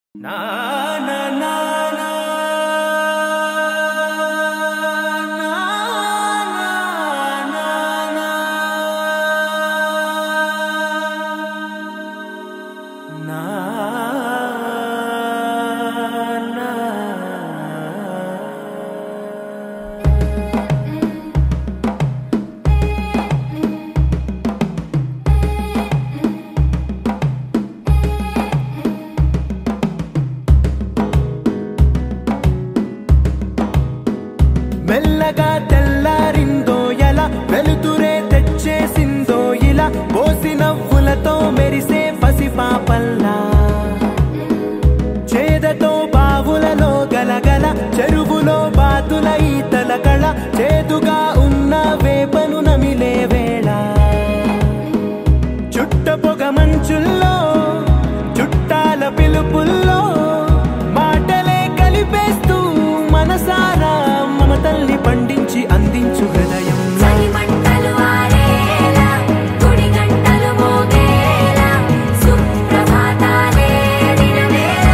నా నా నా నా నా నా నా నా మెల్లగా తెల్లారిందో ఎలా వెలుతురే తెచ్చేసిందో ఇలా పోసి నవ్వులతో మెరిసే పసిపాపల్లా చేదతో బావులలో గలగల చెరువులో బాతుల ఈతల కళ చేదుగా ఉన్న వేపను నమిలే వేళ చుట్ట పొగ మంచుల్లో చుట్టాల పిలుపుల్లో మాటలే కలిపేస్తూ మనసారా మమతల్ని పండించి అందించు హృదయం చలి మంటలు ఆరేలా గుడి గంటలు మోగేలా సుప్రభాతాలే దినవేళ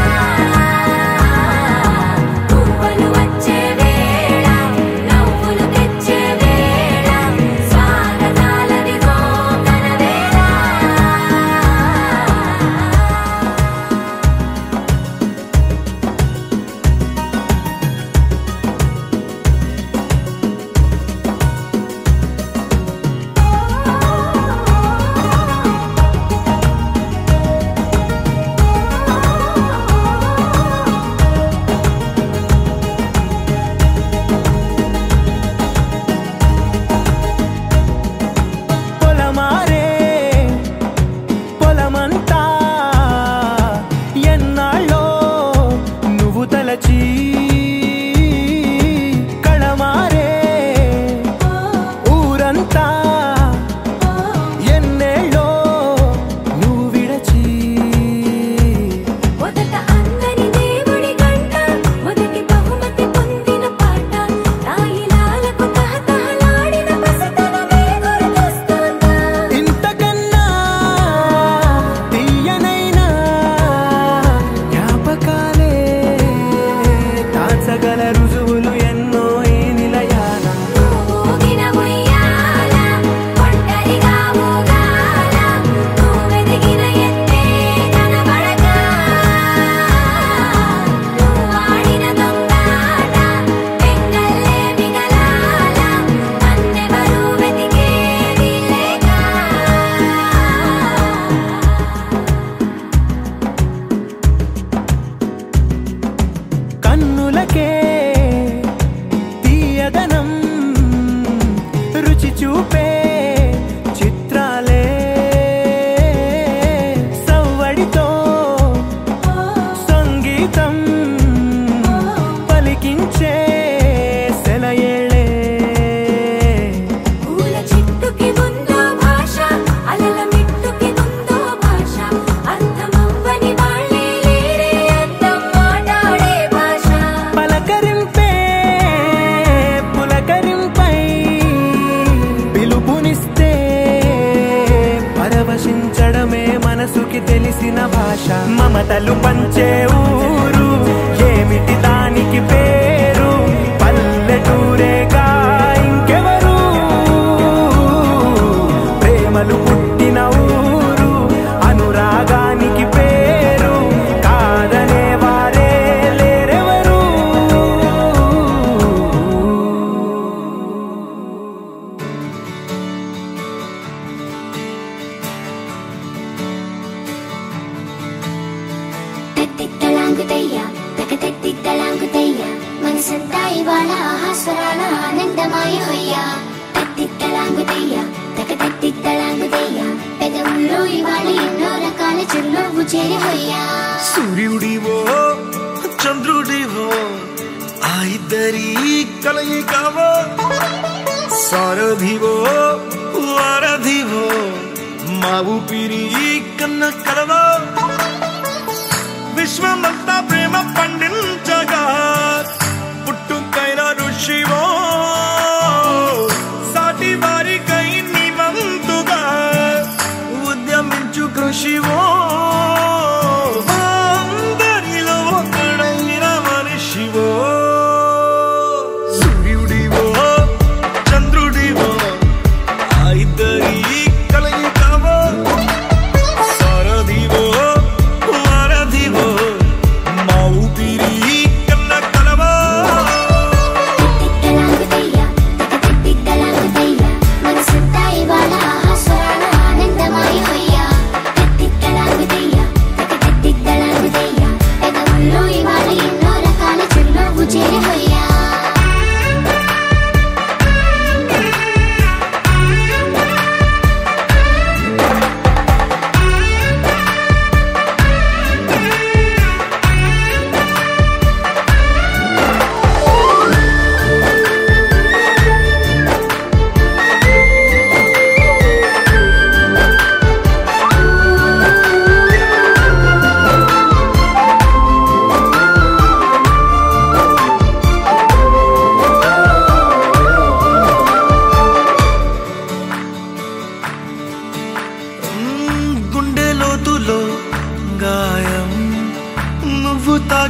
పువ్వులు వచ్చే వేళ నవ్వులు తెచ్చే వేళ స్వాగతాలదిగో కనవేళ పొలమారే పొలమంతా ఎన్నాళ్ళో నువ్వు తలచి కళమారే ఊరంతా ఎన్నేళ్ళో నువ్వు విడచి మొదట అందని దేవుడి గంట మొదటి బహుమతి పొందిన పాట తాయిలాలకు తహతహలాడిన పసితనమే గుర్తొస్తుందా ఇంతకన్నా తీయనైనా జ్ఞాపకాలే దాచగల రుజువులు ఎన్నో ఈ నిలయాన ఊగిన ఉయ్యాల ఒంటరిగా ఊగాల నువ్వెదిగిన ఎత్తే కనబడక నువ్వాడిన దొంగాట పెంగల్లే మిగలాల నన్నెవరూ వెతికేది లేక కన్నులకే తీయదనం రుచి చూపే చిత్రాలే సవ్వడితో సంగీతం పలికించే సెలయేళే పూల చెట్టుకి ఉందో భాష అలల మిట్టుకి ఉందో భాష అర్థమవ్వని వాళ్ళే లేరే అర్థం మాట్లాడే భాష పలకరింపే పులకరింపై పిలుపునిస్తే పరవశించడమే మనసుకి తెలిసిన భాష మమతలు పంచే ఊరు ఏమిటి దానికి పేరు పల్లెటూరేగా ఇంకెవరు ప్రేమలు పుట్టిన ఊరు అనురాగానికి పేరు కాదనే వారే లేరెవరు తెత్తిత్తలాంగుతయ్య తకతెత్తిత్తలాంగుతయ్య మనసంతా ఇవాళ ఆహాస్వరాల ఆనందమాయ హొయ్య తెత్తిత్తలాంగుతయ్య తకతెత్తిత్తలాంగుతయ్య పెదవుల్లో ఇవాళ ఎన్నో రకాల చిరునవ్వు చేరి హొయ్యా సూర్యుడివో చంద్రుడివో ఆ ఇద్దరి కలయికవో సారథివో వారధివో మా ఊపిరి కన్న కలవో విశ్వమంతా ప్రేమ పండించగా పుట్టుకైన ఋషివో సాటి వారికై నివంతుగా ఉద్యమించు కృషివో అందరిలో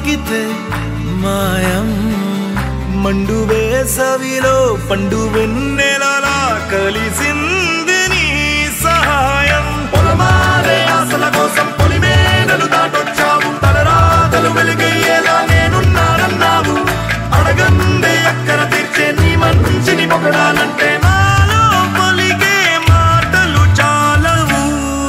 తాకితే మాయం మండు వేసవిలో పండు వెన్నెలలా కలిసింది నీ సహాయం పొలమారే ఆశల కోసం పొలిమేనలు దాటొచ్చావు తలరాతలు వెలుగయ్యేలా నేనున్నానన్నావు అడగందే అక్కర తీర్చే నీ మంచిని పొగడాలంటే నాలో పలికే మాటలు చాలవు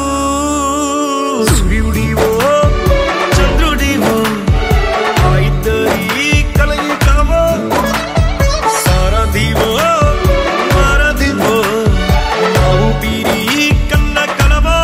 సూర్యుడివో చంద్రుడివో ఆ ఇద్దరి కలయికవో సారథివో వారధివో నా ఊపిరి కన్న కలవో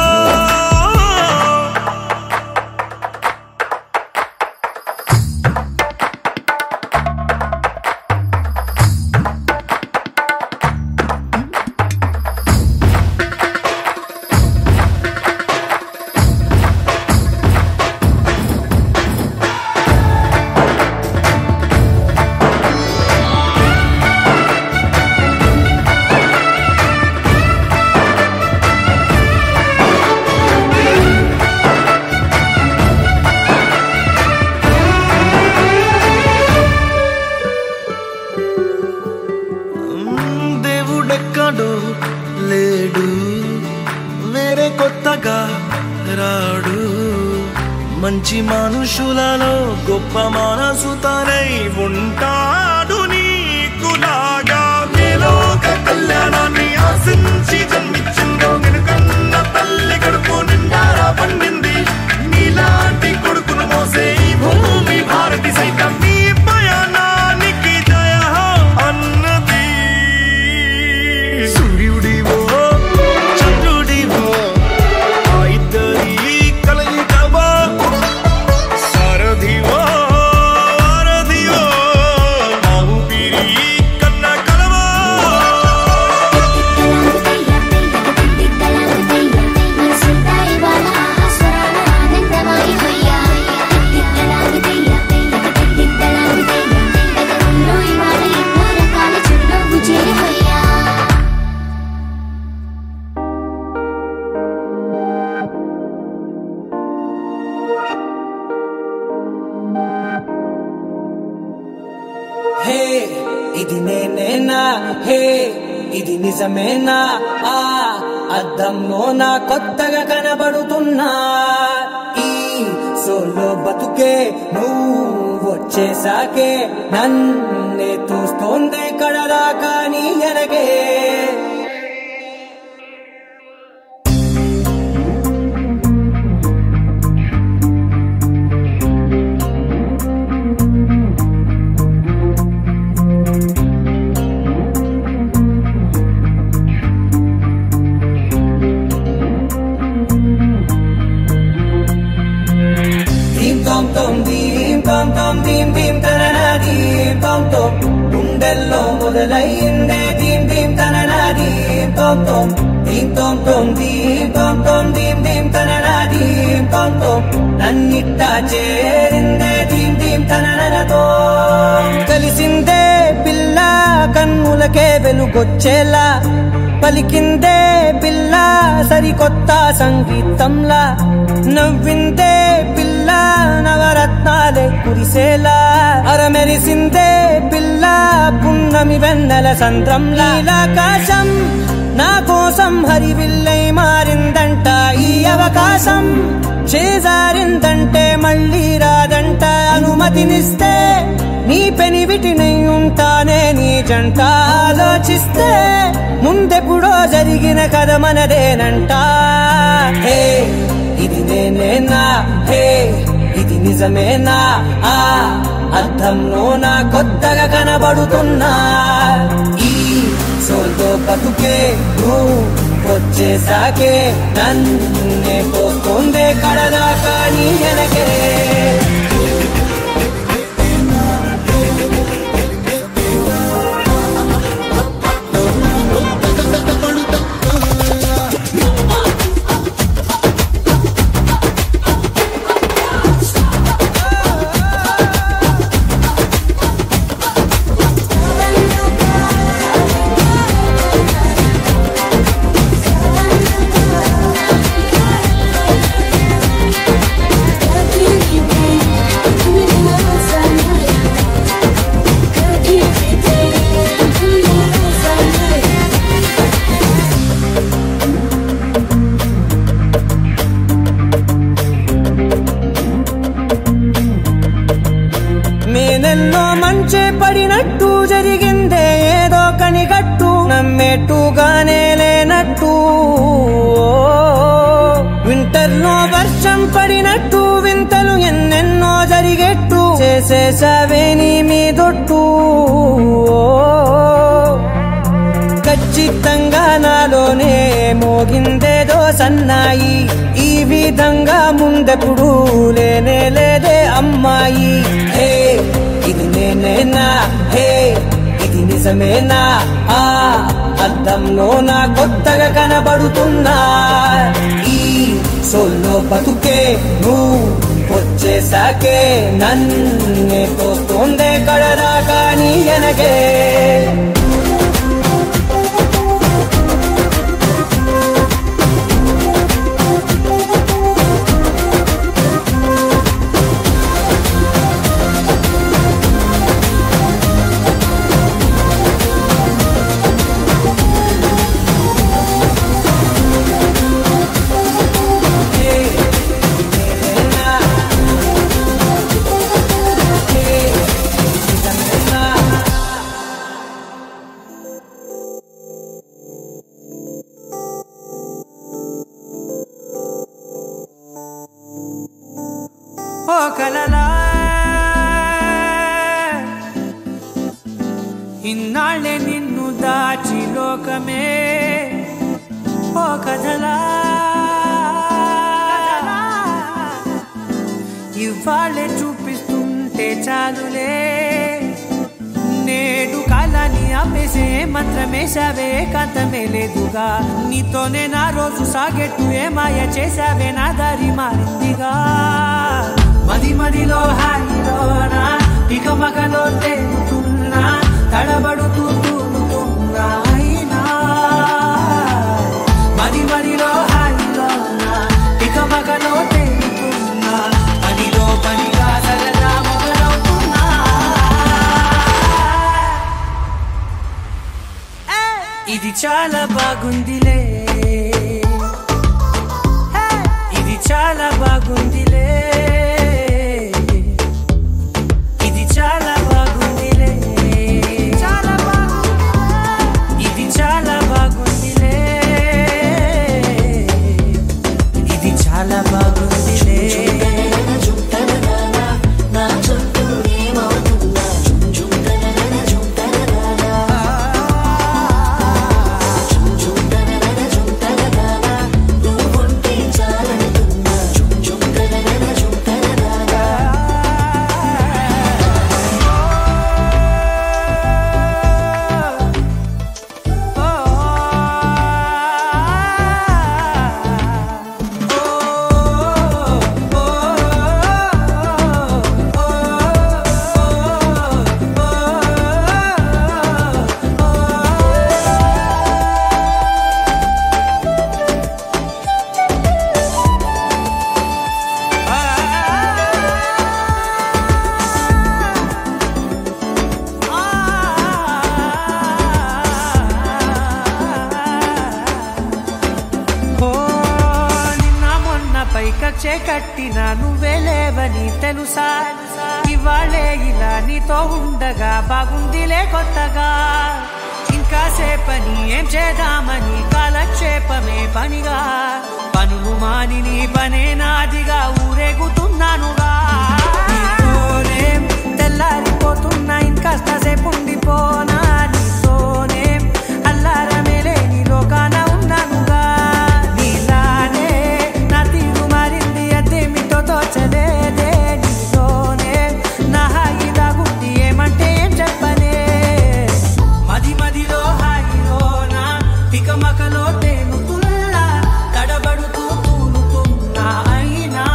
మ్మ్, దేవుడెక్కడో లేడు వేరే కొత్తగా రాడు మంచి మనుషులలో గొప్ప మనసు తనై ఉంటాడు నీకులాగా నీలోక కళ్యాణాన్ని ఆశించి జన్మించిందో నిన్నుకన్న తల్లి కడుపు నిండారా పండింది నీలాంటి కొడుకును మోసే ఈ భూమి భారతి సైతం నీ పయనానికి జయ హో అన్నది సూర్యుడివో చంద్రుడివో ఆ ఇద్దరి కలయికవో సారథివో వారధివో నా ఊపిరి కన్న కలవో మనసంతా ఇవాళ ఆస్వరాల ఆనందమాయి హొయ్యా తిట్టలాగుతయ్యా తిట్టలాగుతయ్యా గగనంలో ఇవాళ ఎన్నో రకాల చిరునవ్వు చేరి హొయ్యా హే ఇది నేనేనా హే ఇది నిజమేనా ఆ అద్దంలో నా కొత్తగా కనబడుతున్నా ఈ సోలో బతుకే నువ్వు వచ్చేసాకే నన్నే చూస్తోందే కడదాకా నీ ఎనగే దీం తోం తోం దీం తోం తోం దీం దీం తననా దీం తోం తోం గుండెల్లో మొదలైందే దీం దీం తననా దీం తోం తోం దీం తోం తోం దీం తోం తోం దీం దీం తననా దీం తోం తోం నన్నిట్టా చేరిందే దీం దీం తననతో కలిసిందే పిల్ల కన్నులకే వెలుగొచ్చేలా పలికిందే పిల్ల సరికొత్త సంగీతంలా నవ్విందే పిల్ల నవరత్నాలే కురిసేలా అరమెరిసిందే పిల్ల పున్నమి వెన్నెల సంద్రంలా ఆకాశం నా కోసం హరివిల్లై మారిందంట ఈ అవకాశం చేజారిందంటే మళ్ళీ రాదంట అనుమతినిస్తే నీ పెనివిటినై ఉంటానే నీ జంట ఆలోచిస్తే ముందెప్పుడో జరిగిన కథ మనదేనంట హే ఇది నేనేనా హే ఇది నిజమేనా ఆ అర్థంలో నా కొత్తగా కనబడుతున్నా ఈ సోల్తో బతుకే నువ్వు వచ్చేసాకే నన్నే పోతుందే కడదాకా నీ వెనకే Thank you. ఊరినట్టు వింతలు ఎన్నెన్నో జరిగేట్టు చేసేసావే నీ మీదొట్టు ఓ, ఖచ్చితంగా నాలోనే మోగిందేదో సన్నాయి ఈ విధంగా ముందెప్పుడు లేనే లేదే అమ్మాయి హే ఇది నేనేనా హే ఇది నిజమేనా ఆ అద్దంలో నా కొత్తగా కనబడుతున్నా ఈ సోల్లో బతుకే నువ్వు వచ్చేసాకే నన్నే తోస్తోందే కడరా కానీ ఎనగే ఓ కలలా ఇన్నాళ్ళే నిన్ను దాచి లోకమే ఓ కథలా ఇవాళ్ళే చూపిస్తుంటే చాలులే నేడు కాలాన్ని ఆపేసే మంత్రమేశావే కాంతమే లేదుగా నీతోనే నా రోజు సాగెట్టు ఏ మాయ చేశావే నా దారి మారిందిగా మది మదిలో హాయిలోనా ఇక మగలో తేలుతున్నా తడబడుతూ తూలుతున్నా అయినా మది మదిలో హాయిలోనా ఇక మగలో తేలుతున్నా పనిలో పనిగా సరదా మొదలవుతున్నా ఇది చాలా బాగుందిలే ఇది చాలా బాగుందిలే ఇది చాలా బాగుందిలే చాలా బాగుంది ఇది చాలా బాగుందిలే ఇది చాలా బాగుందిలే ఓ, నిన్న మొన్న పైకచ్చే కట్టిన నువ్వే లేవని తెలుసా ఇవాళే ఇలా నీతో ఉండగా బాగుందిలే కొత్తగా ఇంకా సేపని ఏం చేద్దామని కాలక్షేపమే పనిగా పనులు మాని నీ పనే నాదిగా ఊరేగుతున్నానుగా నీతోనే తెల్లారిపోతున్నా ఇంకాస్త సేపు ఉండిపోనా నీతోనే అల్లారమే లేని లోకాన ఉన్నానుగా నీలానే నా తీరు మారింది అదేమిటో తోచలేదే నీతోనే నా హాయి దాగుంది ఏమంటే ఏం చెప్పనే మది మదిలో హాయిలోనా తికమకలో తేలుతున్నా తడబడుతూ తూలుతున్నా అయినా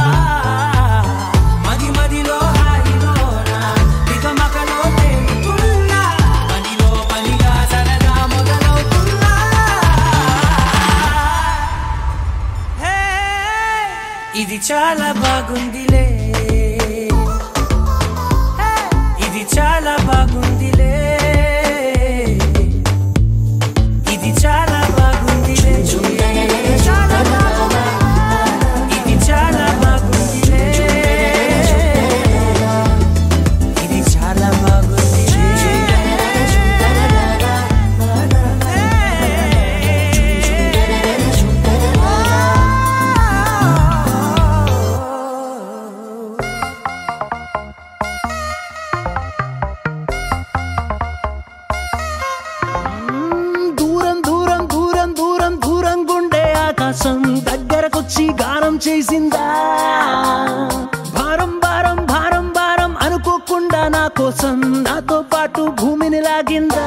మది మదిలో హాయిలోనా తికమకలో తేలుతున్నా పనిలో పనిగా సరదా మొదలవుతున్నా హే, ఇది చాలా బాగుందిలే హే, ఇది చాలా బాగుందిలే ఇది చాలా బాగుందిలే చాలా బాగుంది. ఇది చాలా బాగుందిలే ఇది చాలా బాగుందిలే కురిసిందా భారం భారం భారం భారం అనుకోకుండా నా కోసం నాతో పాటు భూమిని లాగిందా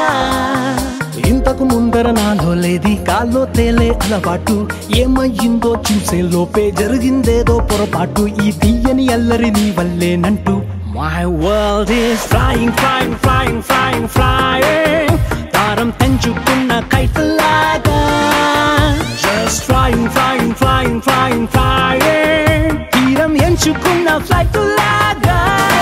ఇంతకు ముందర నాలో లేది కాల్లో తేలే అలవాటు ఏమయ్యిందో చూసే లోపే జరిగిందేదో పొరపాటు ఈ తీయని అల్లరి నీ వల్లేనంటూ my world is flying flying flying flying flying దారం తెంచుకున్న కైతలాగా just flying flying flying flying flying తీరం ఎంచుకున్న ఫ్లైట్ లాగా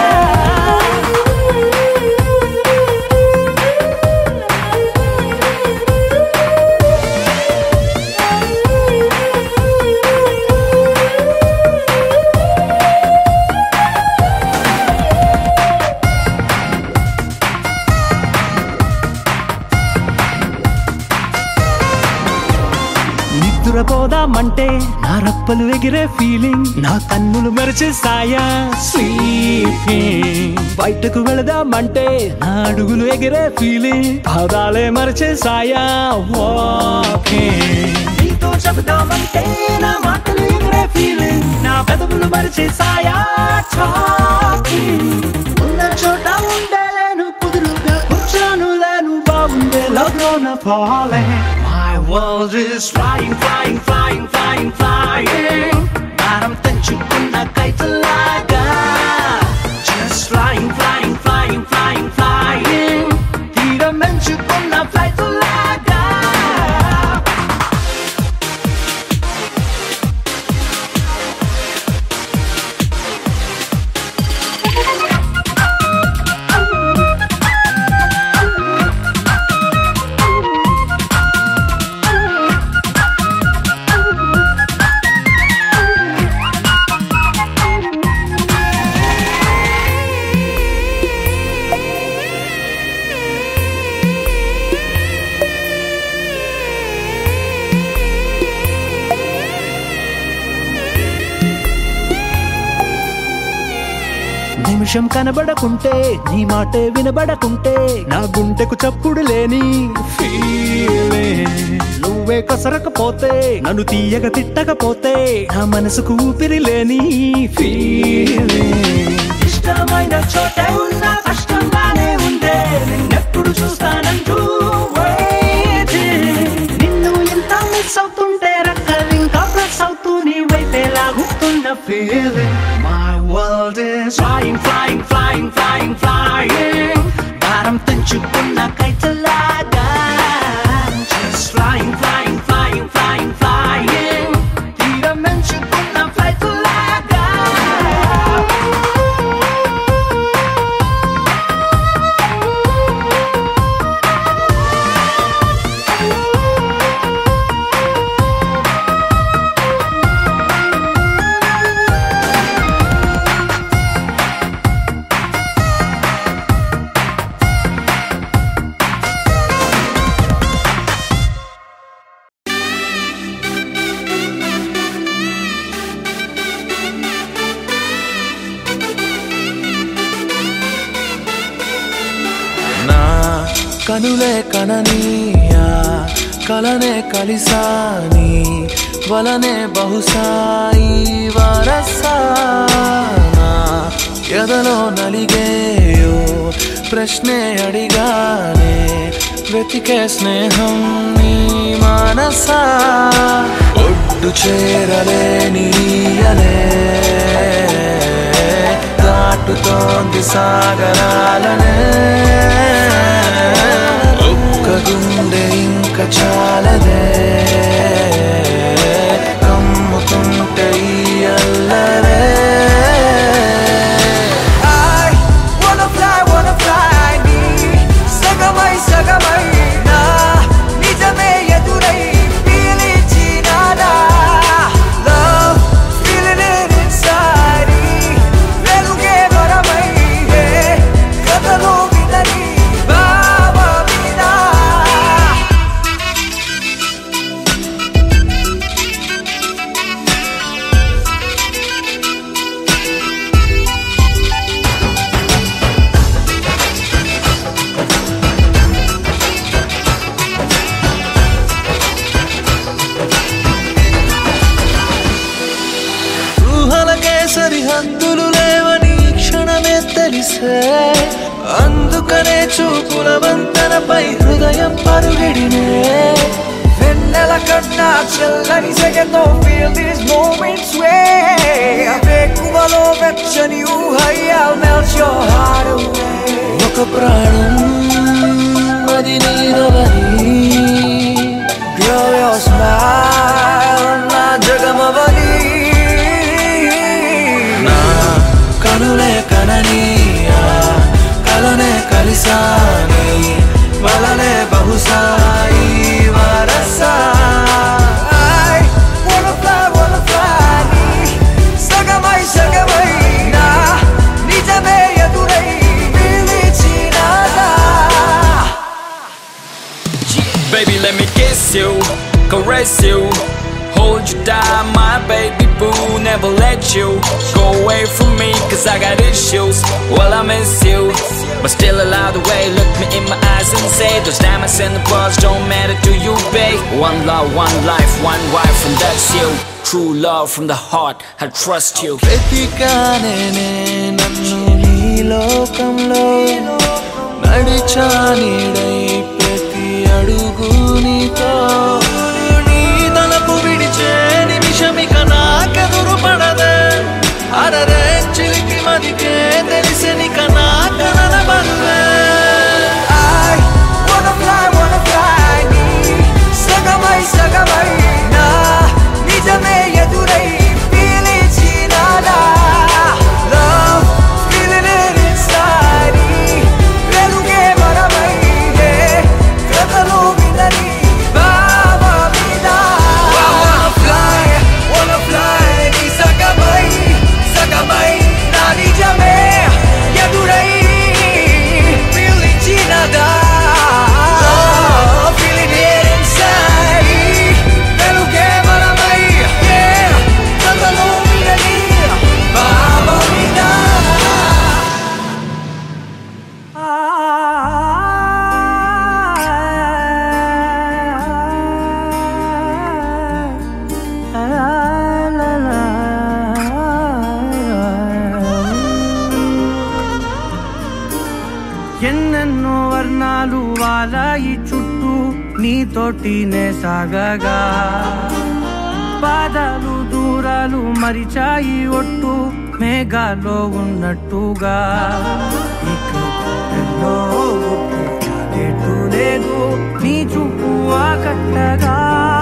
నిద్రపోదామంటే నా రప్పలు ఎగిరే ఫీలింగ్ నా కన్నులు మెరిచే సాయా స్లీపింగ్ బయటకు వెళదామంటే నా అడుగులు ఎగిరే ఫీలింగ్ పాదాలే మరిచే సాయా వాకింగ్ నీతో చెబుదామంటే నా మాటలు ఎగిరే ఫీలింగ్ నా పెదవులు మరిచే సాయా టాకింగ్ ఉన్న చోట ఉండలేను కుదురుగా కూర్చోను లేను బాగుండే లవ్లోన falling My world is flying, flying, flying, flying, flying భారం తెంచుకున్న కైతలాగా Just flying, flying, flying, flying, flying తీరం ఎంచుకున్న ఫ్లైట్ లాగా నిమిషం కనబడకుంటే నీ మాటే వినబడకుంటే నా గుండెకు చప్పుడు లేని feeling. నువ్వే కసరకపోతే నన్ను తీయగ తిట్టకపోతే నా మనసుకు ఊపిరి లేని feeling. ఇష్టమైన చోటే ఉన్నా కష్టంగానే ఉందే నిన్నెప్పుడు చూస్తానంటూ waiting. నిన్ను ఎంత మిస్ అవుతుంటే రక్కలు ఇంకా ప్లస్ అవుతూ నీ వైపే లాగుతున్న feeling my world is flying flying flying flying flying భారం తెంచుకున్న కైతలాగా just flying flying flying flying flying తీరం ఎంచుకున్న ఫ్లైట్ లాగా నా కనులే కననీయా కలనే కలిసాని వలనే బహుశాయి వరసానా ఎదలో నలిగేయో ప్రశ్నే అడిగానే వెతికే స్నేహం నీ మానసా ఒడ్డు చేరలేనీయలే దాటుతోంది సాగరాలనే ఒక్క గుండె ఇంక చాలదే కమ్ముకుంటే ఈ అల్లరే I wanna fly, wanna fly నీ సగమై సగమై నా నిజమే ఎదురై పీలిచినానా Love, feeling it inside వెలుగే వరమై ఏ కథలో వినని భావమినా మనసే అందుకనే చూపుల వంతెనపై హృదయం పరుగిడినే వెన్నెల కన్నా చల్లని సెగతో feel these moments way వేకువలో వెచ్చని ఊహై I'll melt your heart away ఒక ప్రాణం అది నీదవని Girl, your smile నా జగమవని నా కనులే కనని ఆ కలనే కలిసాని వలనే బహుశా ఈ వరసా I wanna fly, wanna fly నీ సగమై సగమై నా నిజమే ఎదురై పిలిచినాదా Baby, let me kiss you, caress you, hold you down, my baby boo. Never let you go away from me, cause I got issues. Well, I miss you, but still allow the way. Look me in my eyes and say, Those diamonds and the pearls don't matter to you, babe. One love, one life, one wife, and that's you. True love from the heart, I trust you. వెతికానే నన్ను నీ లోకంలో నడిచానిడై ప్రతి అడుగు నీతో నీ తలపు విడిచే నిమిషమిక నాకెదురు పడదే అరరే చిలికి మదికే తెలిసెనిక నా కలన బరువే I wanna fly, wanna fly నీ సగమై సగమై నా నిజమే ఎదురై పిలిచినాదా Love, feeling it inside నీ వెలుగే వరమై ఏ కథలో వినని భావ మీద I wanna fly, wanna fly నీ సగమై సగమై నా నిజమే ఎదురై పిలిచినదా Feeling it inside వెలుగే వరమై ఏ కథలో వినని భావ మీద ఎన్నెన్నో వర్ణాలు వాలాయి చుట్టూ నీతోటినే సాగగా పాదాలు దూరాలు మరిచాయి ఒట్టు మేఘాలో ఉన్నట్టుగా ఇక గుండెల్లో గుట్టు చాలేటు లేదు నీ చూపు ఆకట్టగా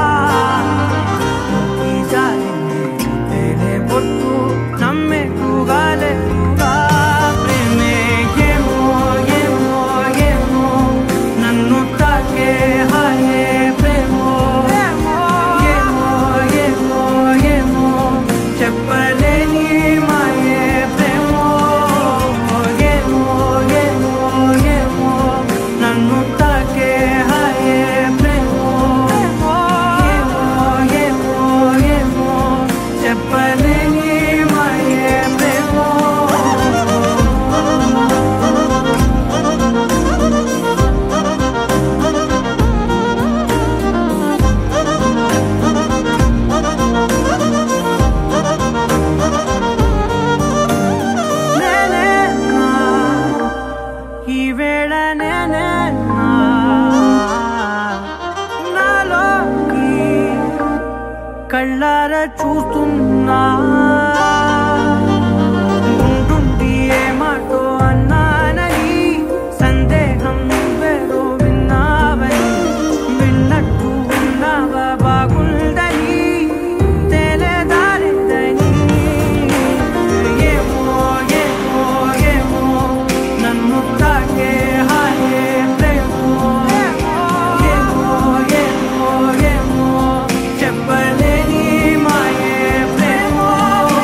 ఈ జాలిని చూస్తేనే పొట్టు నమ్మేట్టుగా లేకుగా ప్రేమే ఏమో ఏమో ఏమో నన్ను తాకే హాయే ప్రేమో ఏమో ఏమో ఏమో చెప్పలేని మాయే ప్రేమో ఏమో ఏమో ఏమో నన్ను తాకే హాయే ప్రేమో ఏమో ఏమో ఏమో చెప్పలేని మాయే ప్రేమో నేనే నా, ఈ వేళ నేనే నా, నాలోకి కళ్ళార చూస్తున్నా ఉంటుండి ఏ మాటో అన్నానని సందేహం నువ్వేదో విన్నావని విన్నట్టు ఉన్నావా బాగుందని తెలియదారిద్దని ఏమో ఏమో ఏమో నన్ను తాకే హాయే ప్రేమో ఏమో ఏమో ఏమో చెప్పలేని మాయే ప్రేమో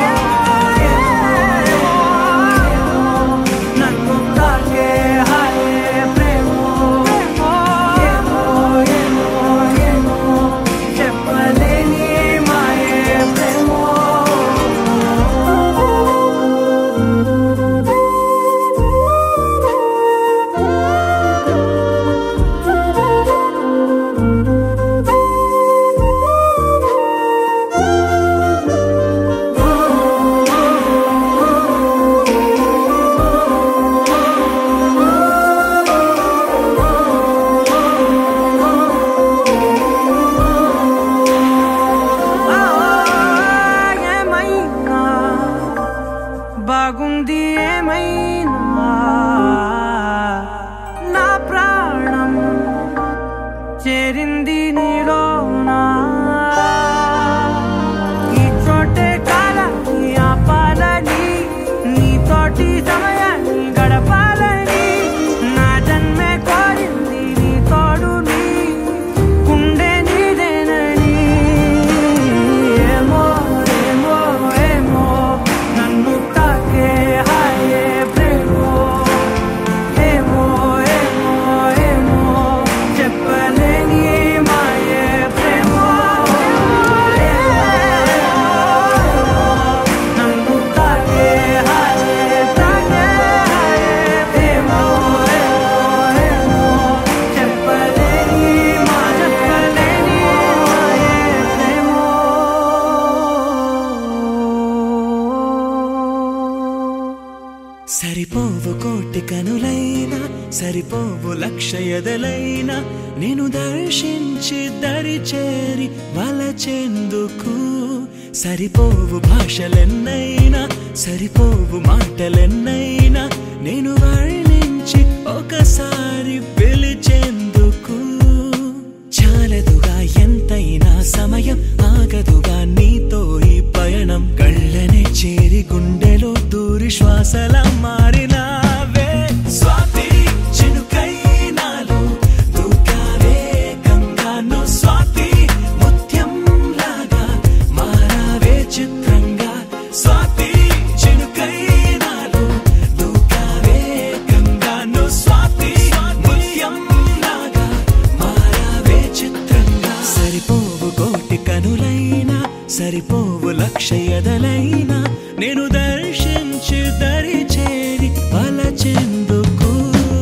కనులైనా సరిపోవు లక్ష ఎదలైనా నేను దర్శించి దరి చేరి వలచెందుకు సరిపోవు భాషలెన్నైనా సరిపోవు మాటలెన్నైనా నేను వర్ణించి ఒకసారి పిలిచేందుకు చాలదుగా ఎంతైనా సమయం ఆగదుగా నీతో ఈ పయనం కళ్ళనే చేరి గుండెలో దూరి శ్వాసల మారినావే స్వాతి చినుకై నాలో దూకావే గంగాను స్వాతి ముత్యం లాగా మారావే చిత్రంగా స్వాతి చినుకై నాలో దూకావే గంగాను స్వాతి ముత్యం లాగా మారావే చిత్రంగా సరిపోవు కోటి కనులైనా సరిపోవు లక్ష ఎదలైనా నేను దర్శించి దరి చేరి వలచెందుకు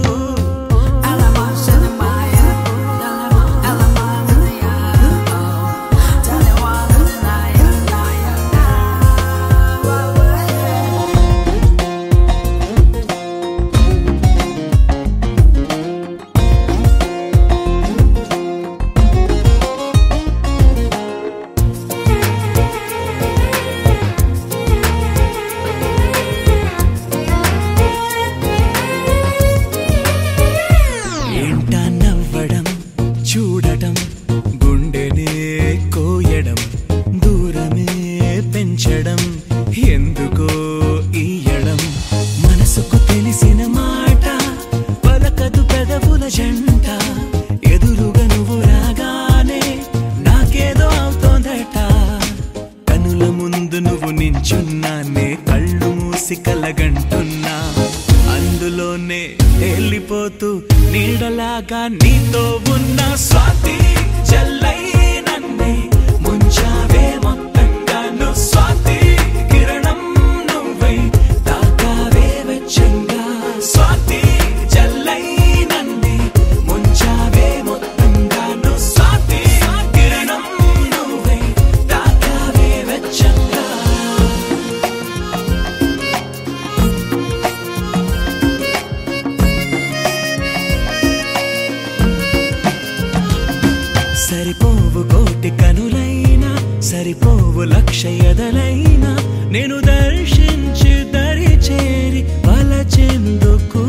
ఏంటా నవ్వడం చూడటం గుండెనే కోయడం దూరమే పెంచడం ఎందుకో ఈయడం మనసుకు తెలిసిన మాట పలకదు పెదవుల జంట ఎదురుగా నువ్వు రాగానే నాకేదో అవుతోందట కనుల ముందు నువ్వు నించున్నానే కళ్ళు మూసి కలగంటున్నా అందులోనే వెళ్ళిపోతూ నీడలాగా నీతో ఉన్న స్వాతి జల్లై నన్నే ముంచావే మొత్తంగాను స్వాతి కిరణం నువ్వై తాకావే వెచ్చంగా స్వాతి జల్లై నన్నే ముంచావే మొత్తంగాను స్వాతి కిరణం నువ్వై తాకావే వెచ్చంగా సరిపోవు కోటి కనులైనా సరిపోవు లక్ష ఎదలైనా నేను దర్శించి దరి చేరి వలచెందుకు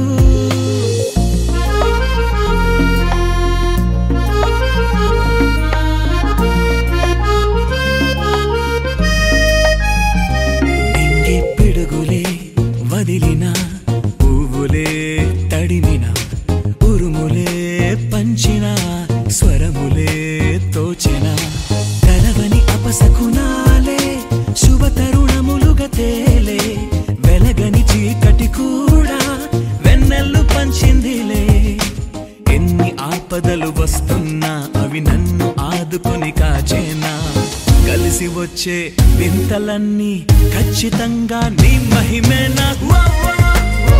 నింగి పిడుగులే వదిలిన పువ్వులే తడిమిన ఉరుములే పంచిన స్వరములే తోచిన కలవని అపసకునాలే శుభ తరుణములుగా తేలే వెలగని చీకటి కూడా వెన్నెల్లు పంచిందిలే ఎన్ని ఆపదలు వస్తున్నా అవి నన్ను ఆదుకొని కాచేనా కలిసి వచ్చే వింతలన్నీ ఖచ్చితంగా నీ మహిమేనా వా, వా, వా,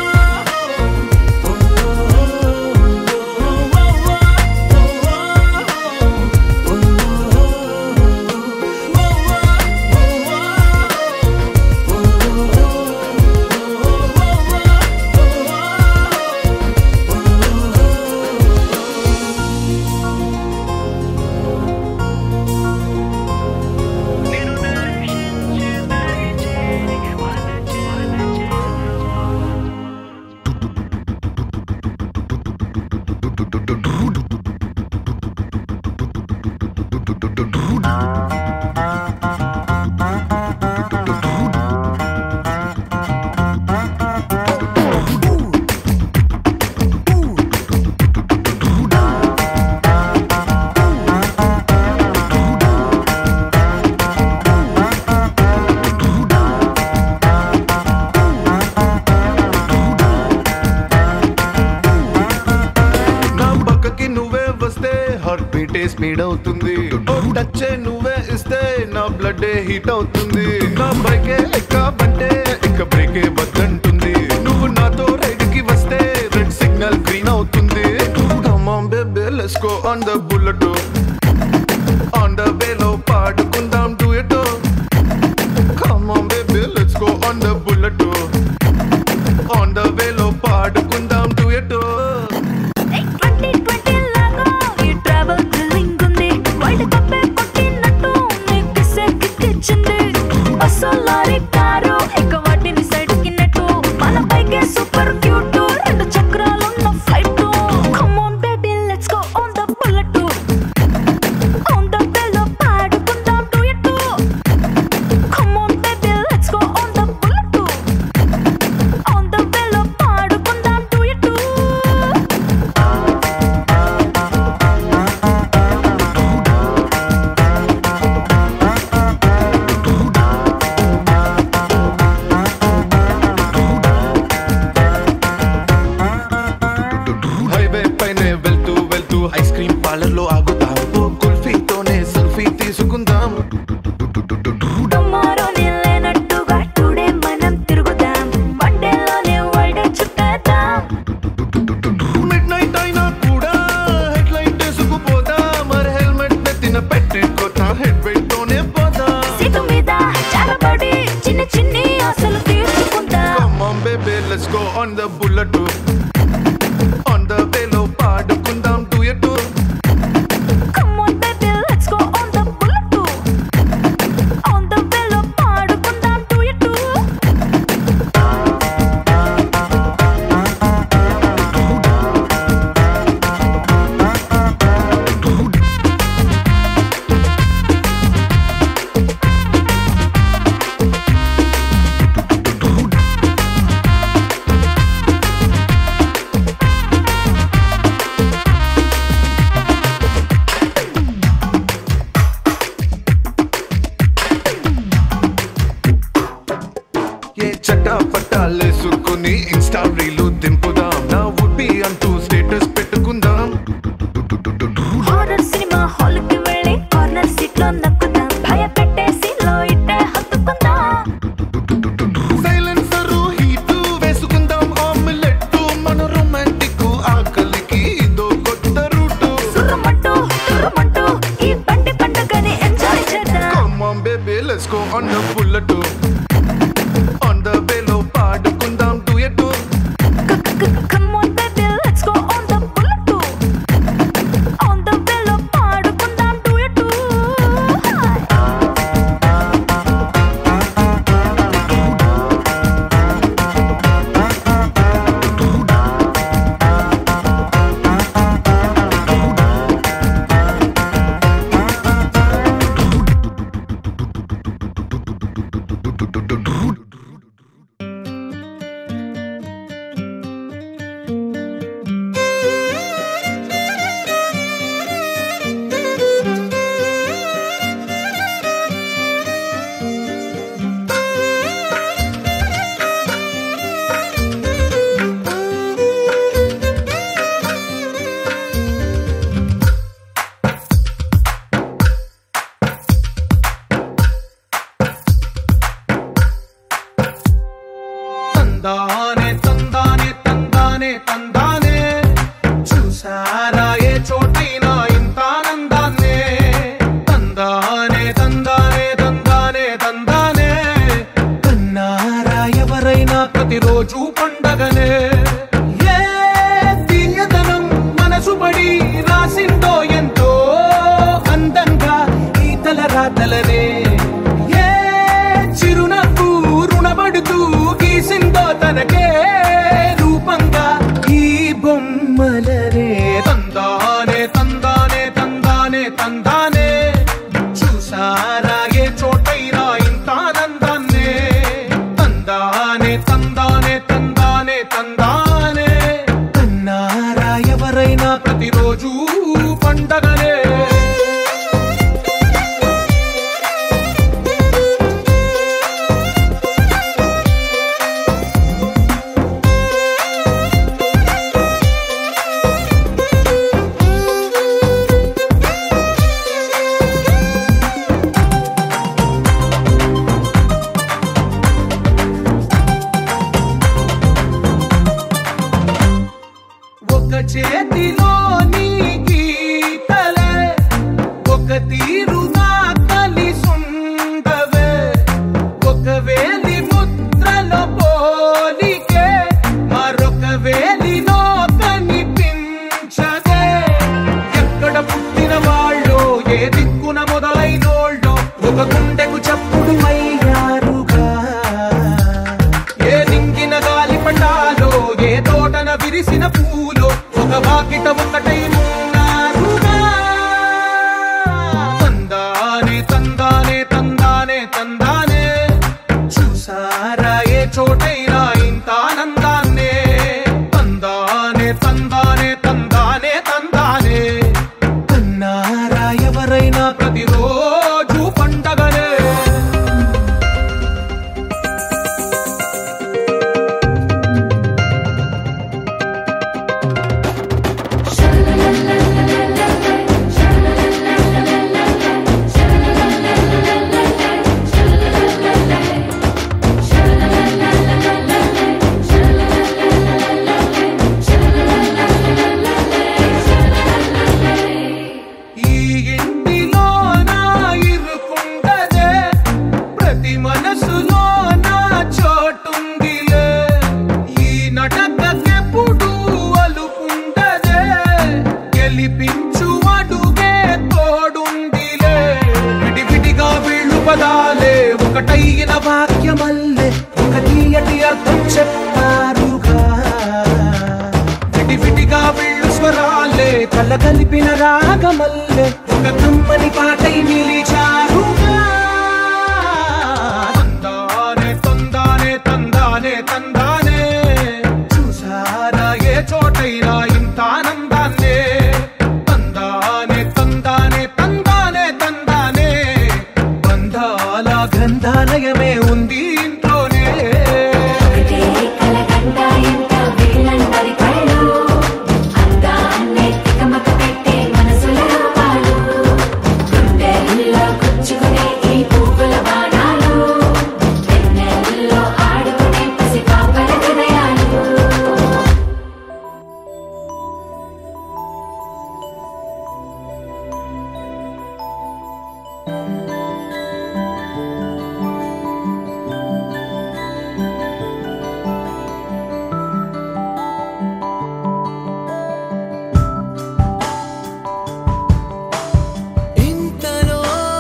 నా పక్కకి నువ్వే వస్తే హార్ట్ బీటే స్పీడ్ అవుతుంది ఓ టచ్ నువ్వే ఇస్తే నా బ్లడ్ హీట్ అవుతుంది నా బైకే ఎక్కబంటే ఇక బ్రేకే వద్దంటుంది నువ్వు నాతో రైడ్ కి వస్తే రెడ్ సిగ్నల్ గ్రీన్ అవుతుంది baby let's go on the bullet on the వేలో పాడుకుందాం duet come on baby let's go on the bullet on the వేలో పాడు లో నక్కుదాం భయపెట్టేసి లో ఇట్టే హత్తుకుందాం సైలెన్సర్ హీట్ వేసుకుందాం ఆమ్లెట్ మన రొమాంటిక్ ఆకలికి ఇదో కొత్త రూట్ సుర్రుమంటూ తుర్రుమంటూ ఈ బండి పండుగని ఎంజాయ్ చేద్దాం come on baby let's go on the bullet on the వేలో పాడుకుందాం duet Come on baby let's go on the bullet too On the bello పాడుకుందాం duet too తందానే తందానే తందానే తందానే చూసారా ఏ చోటైనా ఇంత ఆనందాన్నే తందానే తందానే తందానే తందానే కన్నారా ఎవరైనా ప్రతిరోజు పండగనే ఏ తీయదనం మనసు పడి రాసిందో ఎంతో అందంగా ఈ తల రాతలనే ఏ చిరునవ్వు రుణపడుతూ గీసిందో తనకే రూపంగా ఈ బొమ్మలనే తందానే తందానే తందానే తందానే చూసారా ఏ చోటైనా ఇంత ఆనందాన్నే తందానే తందానే తందానే తందానే కన్నారా ఎవరైనా ప్రతిరోజు పండగనే ఒక చేతిలో నీ గీతలే ఒక తీరుగా కలిసుండవే ఒక వేలి ముద్రలో పోలికే మరొక వేలిలో కనిపించదే ఎక్కడ పుట్టిన వాళ్ళో ఏ దిక్కున మొదలైనోళ్ళో ఒక గుండెకు చప్పుడు అయ్యారుగా ఏ నింగిన గాలి పండాలో ఏ తోటన విరిసిన పూలో ఒక వాకిట ఒకటై ఉన్నారుగా తందానే తందానే తందానే తందానే చూసారా ఏ చోటైనా ఇంత ఆనందాన్నే తందానే తందానే తందానే తందానే కన్నారా ఎవరైనా ప్రతిరోజు పండగనే ఈ ఇంటిలో నా ఇరుకుండదే ప్రతి మనసులో నా చోటుందిలే ఈ నటకెప్పుడు అలుకుండదే గెలిపించు అడుగే తోడుందిలే విడివిడిగా వీళ్ళు పదాలే ఒకటైన వాక్యమల్లే ఒక తీయటి అర్థం చెప్పారుగా విడివిడిగా వీళ్ళు స్వరాలే కళ్ళ కలిపిన రాగమల్లే ఒక కమ్మని పాటై నిలిచారుగా తందానే తందానే తందానే తందానే చూసారా ఏ చోటైనా ఇంత ఆనందాన్నే తందానే తందానే తందానే తందానే బంధాల గ్రంథాలయమే ఉంది ఇంట్లోనే ఒకటే కలగంట ఎంత వీళ్ళందరి కళ్ళు అందాన్నే తికమక పెట్టే మనసుల రూపాలు ఇంతలో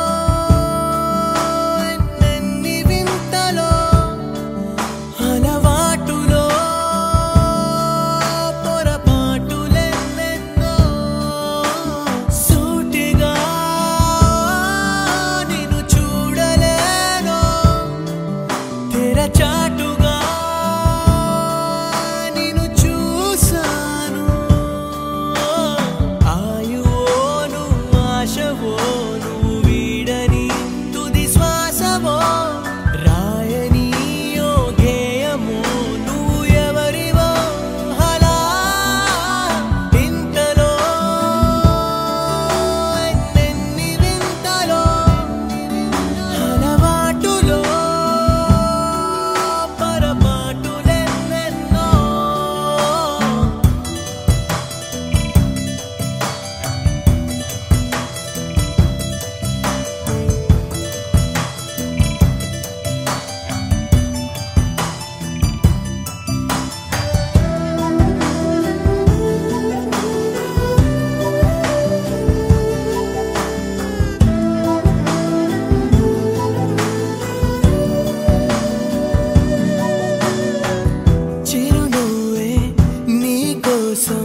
ఎన్నెన్ని వింతలో అలవాటులో పొరపాటులెన్నెన్నో సూటిగా నిన్ను చూడలేను తెరచాటుగా నిన్ను చూశాను ఆయువోను ఆశవోను వీడని తుది శ్వాసవో రాయని ఓ గేయము నువ్వు ఎవరివో అలా ఇంతలో ఎన్నెన్ని వింతలో అలవాటులో పొరపాటులెన్నెన్నో చిరునవ్వే నీ కోసం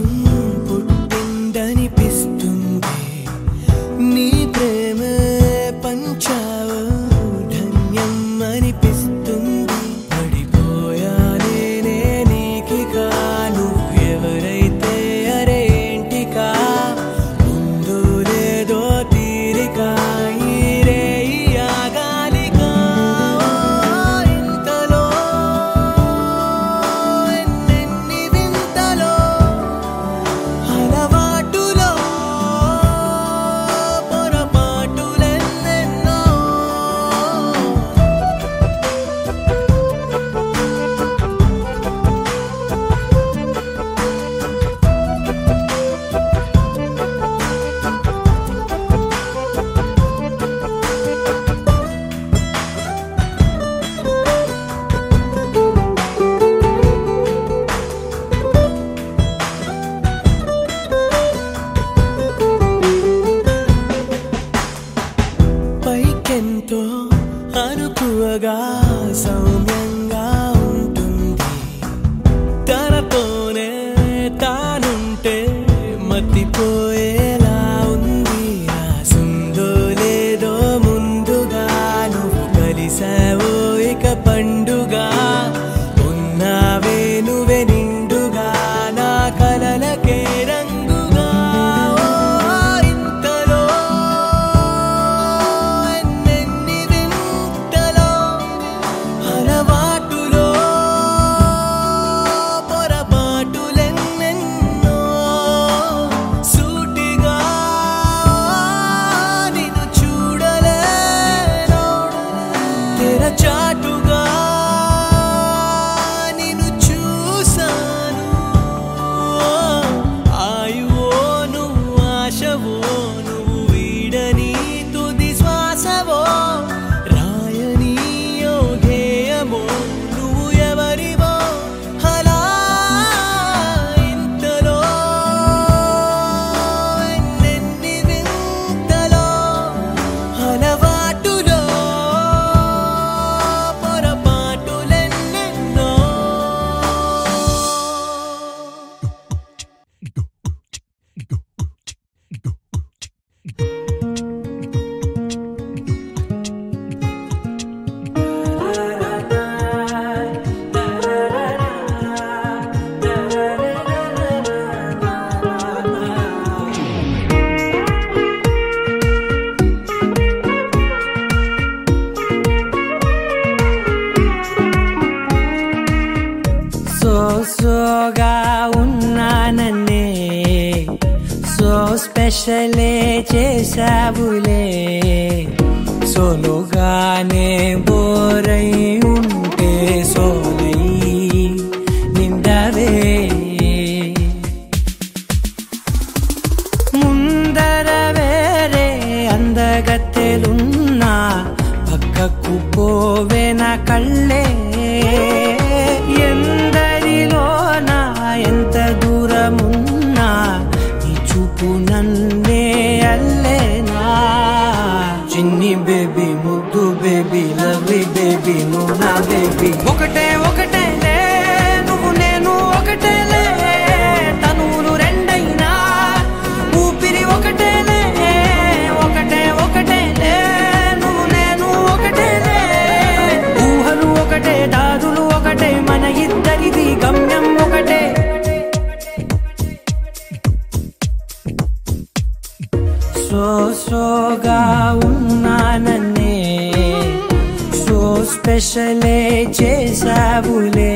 పుట్టిందనిపిస్తుంది నీ ప్రేమ పంచావు ధన్యం అనిపిస్తుంది పడిపోయానే నీకిగా నువ్వెవరైతే అరేంటికా ముందు లేదో తీరిక ఈ రేయి ఆగాలిగా ఇంతలో ఎన్నెన్ని వింతలో అలవాటులో పొరపాటులెన్నెన్నో పైకెంతో అనుకువగా సౌమ్యంగా ఉంటుంది తనతోనే తానుంటే మతిపోయేలా ఉంది రాసుందో లేదో ముందుగా నువ్వు కలిసావో ఇక పండుగ ఉన్నావే నువ్వే నిండుగా నా కలలకే రంగుగా ఓ ఇంతలో ఎన్నెన్ని వింతలో అలవాటులో పొరపాటులెన్నెన్నో సూటిగా నిన్ను చూడలేను తెరచాటుగా నిన్ను చూశాను ఆయువో నువ్వు ఆశవో నువ్వు వీడని తుది శ్వాసవో రాయని ఓ గేయమో నువ్వు ఎవరివో అలా ఇంతలో ఎన్నెన్ని వింతలో అలవాటులో పొరపాటులెన్నెన్నో సో సోగా ఉన్నానన్నే సో స్పెషలే చేసావులే సోలోగానే బోరై ఉంటే సోలై నిండవే ముందర వేరే అందగత్తెలున్న పక్కకు పోవే నా కళ్ళే ఎందరిలో నా ఎంత దూరమున్నా నీ చూపు నన్నే అల్లేనా చిన్ని బేబీ ముద్దు బేబీ లవ్లీ బేబీ నువ్వు నా బేబీ ఒకటే ఒకటే లే నువ్వు నేను ఒకటేలే తనువులు రెండైనా ఊపిరి ఒకటేలే ఒకటే ఒకటేలే నువ్వు నేను ఒకటేలే ఊహలు ఒకటే దారులు ఒకటే మన ఇద్దరిది గమ్యం ఒకటే సో సోగా ఉన్నానన్నే సో స్పెషలే చేసావులే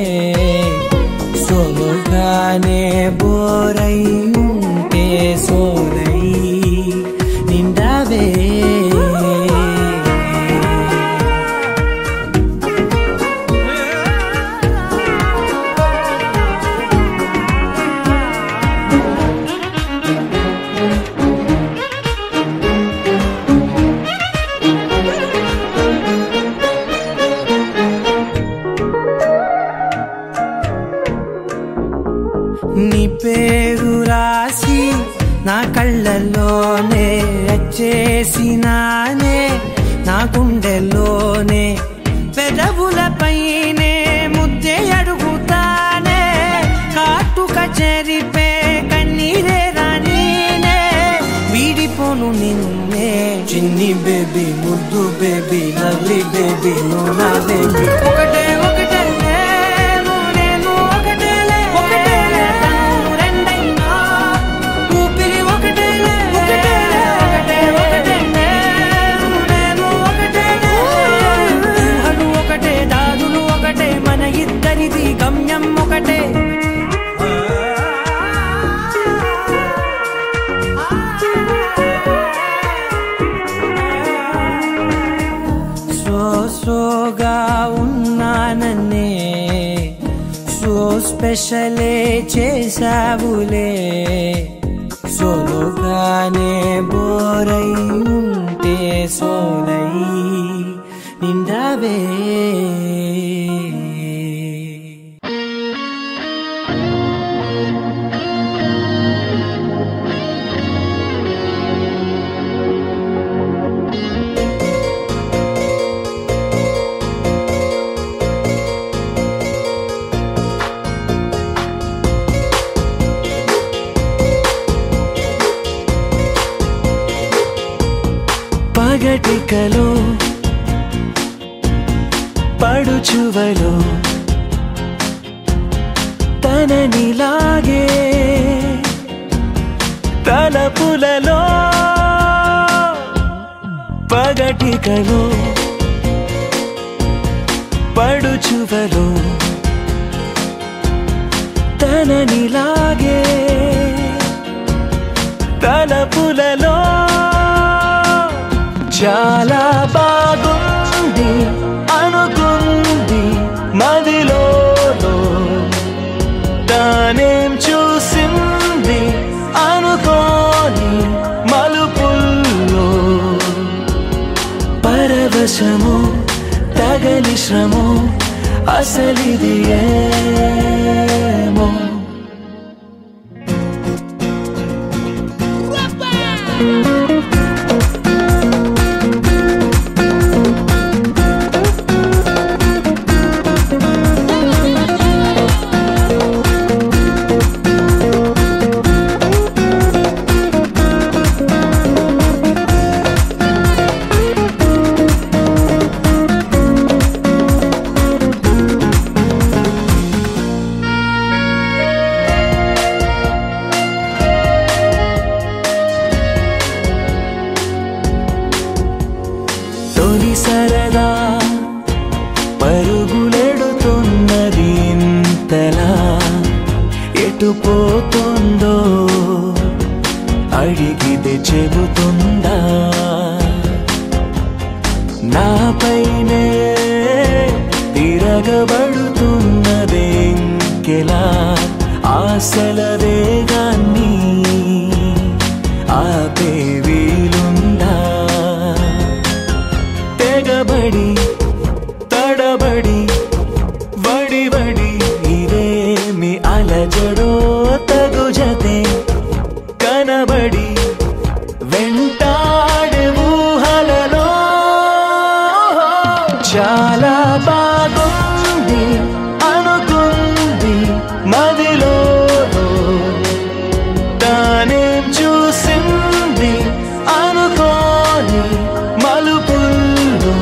సోగానే బోరై ఉంటే సోలై నిండావే నీ పేరు రాసి నా కళ్ళల్లోనే వచ్చేసినానే నా గుండెల్లోనే పెదవులపైనే ముద్దే అడుగుతానే కాటుక చెరిపే కన్నీరే రానీనే వీడిపోను నిన్నే చిన్ని బేబీ ముద్దు బేబీ లవ్లీ బేబీ నువ్వు నా బేబీ ఒకటే ఒకటే నువ్వు నేను ఒకటేలే ఒకటేలే తను రెండైనా ఊపిరి ఒకటేలే ఒకటేలే ఒకటే ఒకటేలే నువ్వు నేను ఒకటేలే ఊహలు ఒకటే దారులు ఒకటే మన ఇద్దరిది గమ్యం ఒకటే సో సోగా ఉన్నానన్నే సో స్పెషలే చేసావులే సోలోగానే బోరై ఉంటే సోలై నిండావే పగటికలో పడుచువలో తననిలాగే తలపులలో పగటికలో పడుచువలో తననిలాగే తలపులలో చాలా బాగుంది అనుకుంది మదిలో తానేం చూసింది అనుకోని మలుపుల్లో పరవశము తగలి శ్రమో అసలిది ఏమో తొలి సరదా పరుగులెడుతున్నది ఇంతలా ఎటు పోతుందో అడిగితే చెబుతుందా నాపైనే తిరగబడుతున్నదే ఇంకెలా ఆశల వేగాన్ని ఆపే వీలుందా ఎగబడి తడబడి వడి వడి ఇదేమి అలజడో తగు జతే కనబడి వెంటాడే ఊహలలో చాలా బాగుంది అనుకుంది మదిలో తానేం చూసింది అనుకోని మలుపుల్లో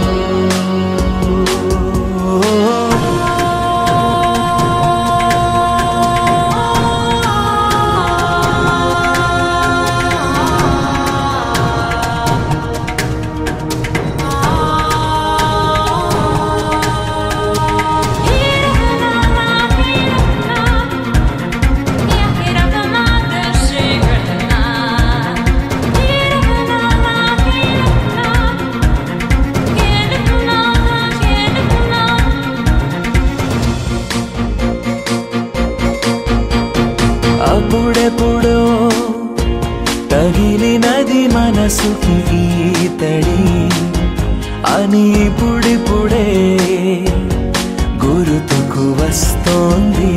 అప్పుడెప్పుడో తగిలినది మనసుకి ఈతడి అని ఇప్పుడిప్పుడే గుర్తుకు వస్తోంది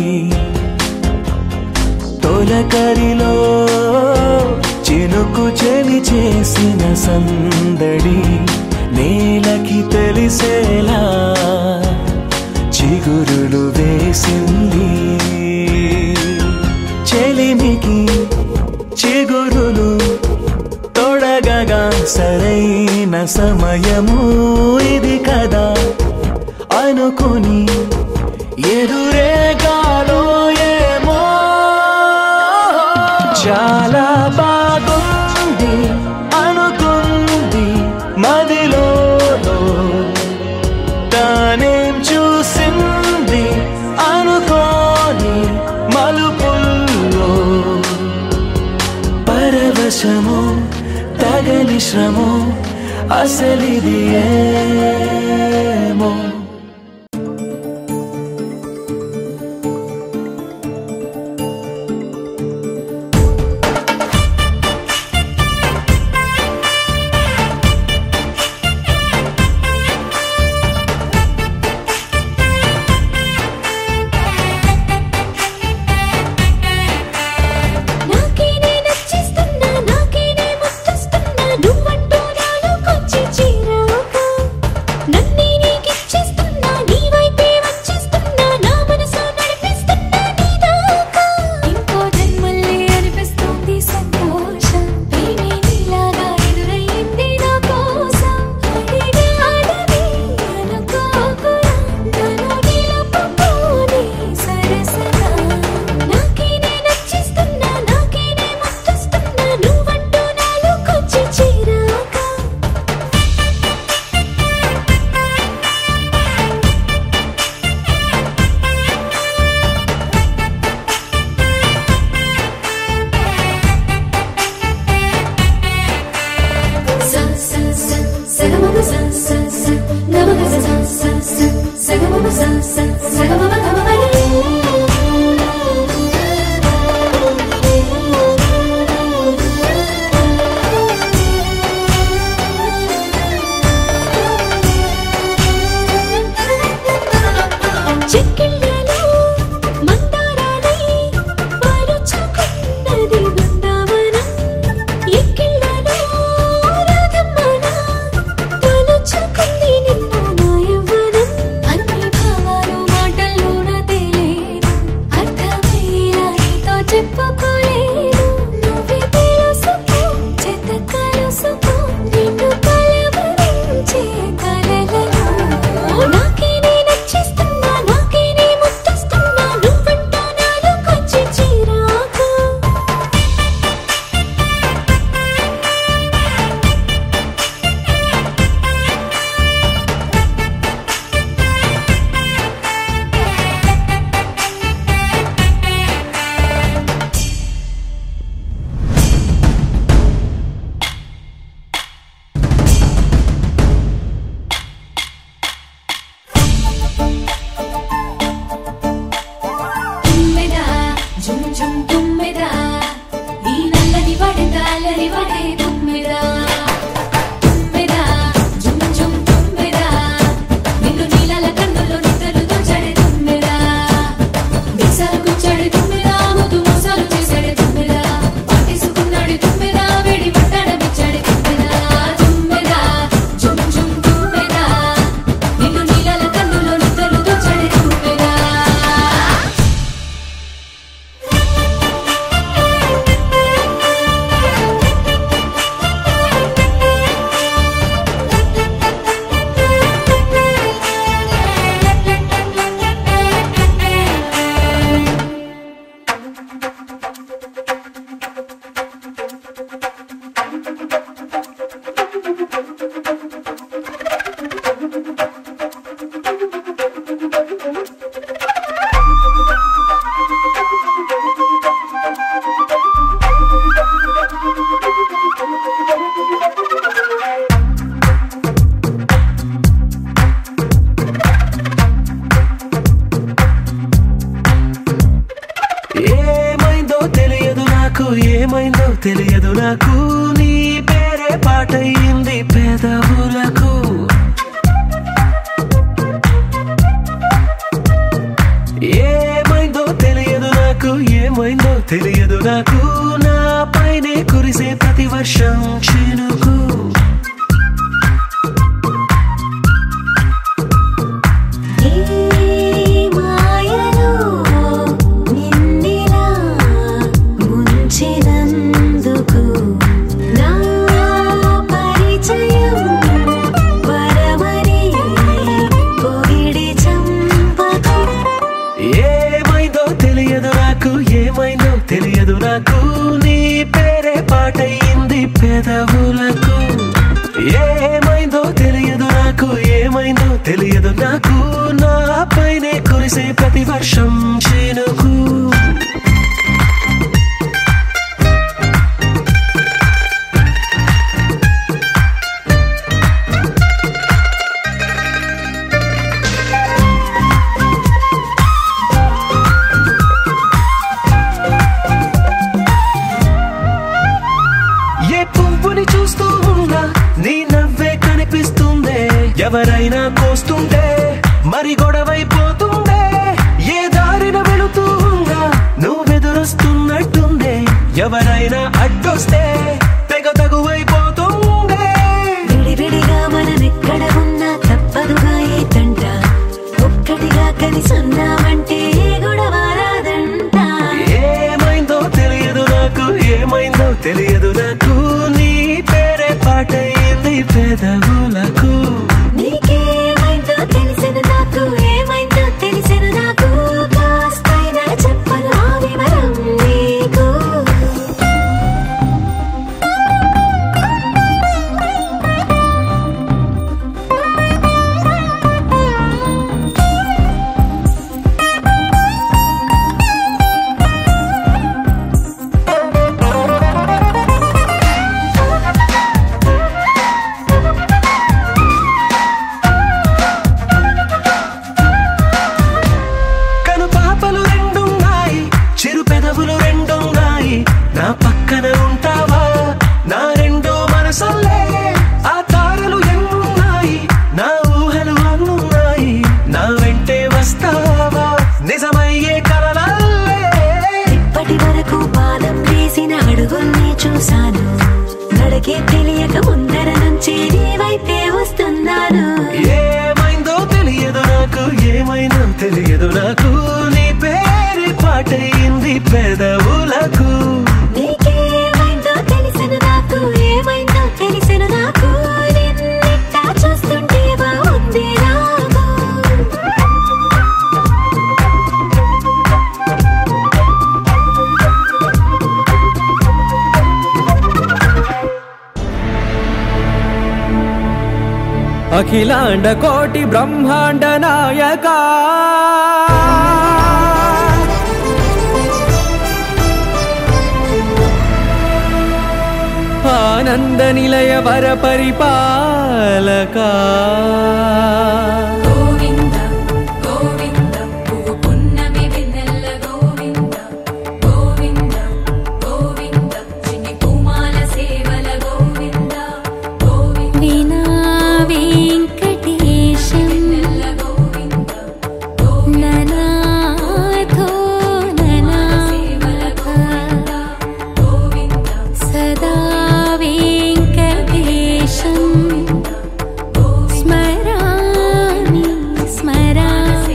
తొలకరిలో చినుకు చెలి చేసిన సందడి నేలకి తెలిసేలా చిగురులు వేసింది చెలిమికి చిగురులు తొడగగా సరైన సమయము ఇది కదా అనుకుని ఎదురేగాలో ఏమో చాలా బాగుంది అనుకుంది మదిలో తానేం చూసింది అనుకోని మలుపుల్లో పరవశము తగని శ్రమో అసలిది ఏమో నాకేనే నచ్చేస్తున్నా నాకేనే ముచ్చస్తున్నా నువ్వంటూ నాలోకొచ్చి చేరాక నన్నే నీకిచ్చేస్తున్నా నీ వైపే వచ్చేస్తున్నా నా మనసు నడిపిస్తున్నా నీ దాకా ఇంకో జన్మల్లే అనిపిస్తుంది సంతోషం ప్రేమే నీలాగా ఎదురయ్యింది నా కోసం అడిగా అడవి అనుకోకురా నన్ను నిలుపుకోని సరసగా నాకేనే నచ్చేస్తున్నా నాకేనే ముచ్చస్తున్నా నువ్వంటూ నాలోకొచ్చి చేరాక sa sa sa sa ga ma ma sa sa sa ga ma ga sa sa sa sa sa ga ma ma sa sa sa ga ma ma ga ma ma చెక్కిళ్ళలో మందారాలై పరుచుకున్నది Brindavanam ఎక్కిళ్ళలో రాధమ్మన తలుచుకుంది నిన్ను నా యవ్వనం అన్ని భావాలు మాటల్లో ఏమైందో తెలియదు నాకు ఏమైందో తెలియదు నాకు నీ పేరే పాటయింది పెదవులకు ఏమైందో తెలియదు నాకు ఏమైందో తెలియదు నాకు నా పైనే కురిసే ప్రతి వర్షం చినుకు మాయలో నిన్నిలా ముంచినందుకు నా పరిచయం వరమని పొగిడి చంపకు ఏమైందో తెలియదు నాకు ఏమైందో తెలియదు నాకు నీ పేరే పాటయింది పెదవులకు ఏమైందో తెలియదు నాకు ఏమైందో తెలియదు నాకు నా పైనే కురిసే ప్రతి వర్షం చినుకు ఏ పువ్వుని చూస్తూ ఉన్నా నీ నవ్వే కనిపిస్తుందే ఎవరైనా కోస్తుంటే మరి గొడవైపోతుందే ఏ దారిన వెళుతూ ఉన్నా నువ్వెదురొస్తున్నట్టుందే ఎవరైనా అడ్డొస్తే తెగ తగువైపోతుందే విడివిడిగా మనమెక్కడ ఉన్నా తప్పదుగా ఏ తంట ఒక్కటిగా కలిసి ఉన్నామంటే ఏ గొడవ రాదంట ఏమైందో తెలియదు నాకు ఏమైందో తెలియదు నాకు నీ పేరే పాటయింది పెదవులకు నీకేమైందో తెలిసిన నాకు ఏమైందో తెలిసిన నాకు కాస్తైనా చెప్పను ఆ వివరం నీకు కను పాపలు రెండున్నాయి చిరు పెదవులు రెండున్నాయి నా పక్కన ఉంటావా నా రెండో మనసల్లే ఆ తారలు ఎన్నున్నాయి నా ఊహలు అన్నున్నాయి నా వెంటే వస్తావా నిజమయ్యే కలలల్లే ఇప్పటి వరకు పాదం వేసిన అడుగుల్ని చూశాను నడకే తెలియక ముందర నుంచి నీ వైపే వస్తున్నాను ఏమైందో తెలియదు నాకు ఏమైందో తెలియదు నాకు నీ పేరు పాటయింది పెదవులకు నీకేమైందో తెలిసిన నాకు ఏమైందో తెలిసిన నాకు నిన్నిట్టా చూస్తుంటే బాగుంది నాకు అఖిలాండ కోటి బ్రహ్మాండ నాయక ఆనంద నిలయ వర పరిపాలక గోవింద గోవింద పువ్వు పున్నమి వెన్నెల గోవింద గోవింద గోవింద చిన్ని పూమాల సేవల గోవింద గోవింద వినా వెంకటేశం గోవింద ననాథో ననాథ సదా వెంకటేశం స్మరామి స్మరామి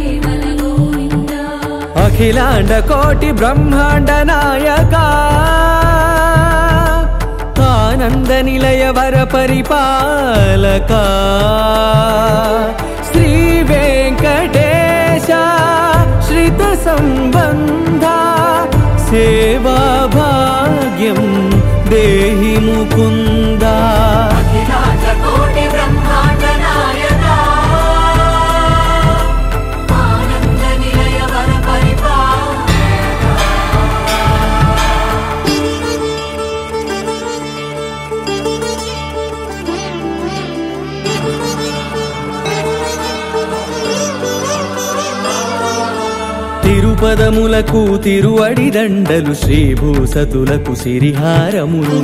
అఖిలాండ కోటి బ్రహ్మాండ నాయక ఆనంద నిలయ వర పరిపాలక శ్రీ వెంకటేశ శ్రిత సంబంధ సేవా భాగ్యం దేహి ముకుందా కోటి బ్రహ్మాండ తిరుపదములకు తిరువడి దండలు శ్రీభూసతులకు సిరిహారములు